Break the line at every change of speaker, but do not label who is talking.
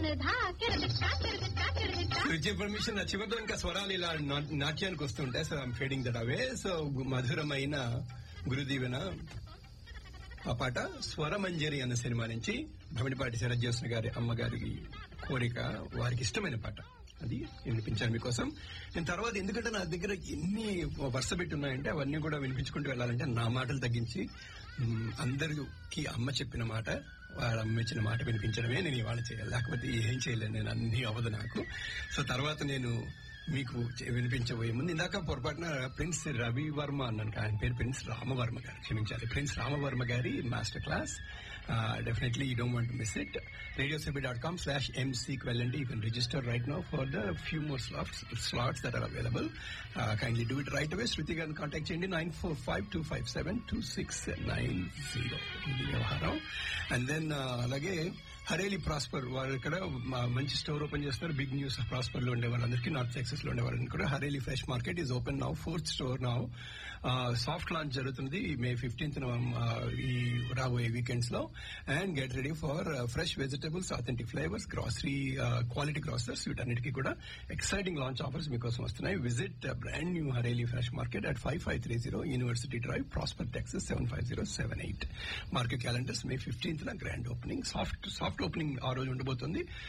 ధా కిరదిక్క కిరదిక్క కిరదిక్క
with information నా చివరిలో ఇంకా స్వరాలు ఇలా నా- నాట్యానికి వస్తుంటాయి so I'm fading that away so మధురమైన గురుదీవెన ఆ పాట స్వరమంజరి అన్న సినిమా నుంచి భమిడిపాటి శరజ్యోత్స్న గారి అమ్మగారికి కోరిక వారికి ఇష్టమైన పాట అది వినిపించాను మీకోసం నేను తర్వాత ఎందుకంటే నా దగ్గర ఎన్ని వరుస పెట్టి ఉన్నాయంటే అవన్నీ కూడా వినిపించుకుంటూ వెళ్ళాలంటే నా మాటలు తగ్గించి మ్, అందరికి అమ్మ చెప్పిన మాట వాళ్ళ అమ్మ ఇచ్చిన మాట వినిపించడమే నేను ఇవాళ చేయాలి లేకపోతే ఏం చేయలేను నేను అన్ని అవ్వదు నాకు సో తర్వాత నేను మీకు చె- వినిపించబోయే ముందు ఇందాక పొరపాటున ప్రిన్స్ రవి వర్మ అన్నాను ఆయన పేరు ప్రిన్స్ రామవర్మ గారు క్షమించాలి ప్రిన్స్ రామవర్మ గారి master class definitely you don't want miss it radio dot com slash ఎంసీకి వెళ్ళండి you can register right now for the few more slots slots that are available kindly do it right away Shruti గారిని contact చేయండి nine four five two five seven two six nine zero ఇది వ్యవహారం and then అలాగే హరేలి prosper వారు ఇక్కడ మా- మంచి store open చేస్తున్నారు బిగ్ న్యూస్ ప్రాస్పర్ లో ఉండే వాళ్ళందరికీ నార్త్ టెక్సస్ లో ఉండే వాళ్ళని కూడా Hareli fresh market is open now fourth store now soft launch జరుగుతుంది మే ఫిఫ్టీన్త్ ఈ రాబోయే వీకెండ్స్ లో and get ready for fresh vegetables authentic flavours grocery quality grocers వీటన్నిటికీ కూడా ఎక్సైటింగ్ లాంచ్ ఆఫర్స్ మీకోసం వస్తున్నాయి visit brand new Hareli fresh market at five five three zero University Drive Prosper Texas seven five zero seven eight market calendars May fifteenth grand opening soft soft opening ఆ రోజు ఉండబోతుంది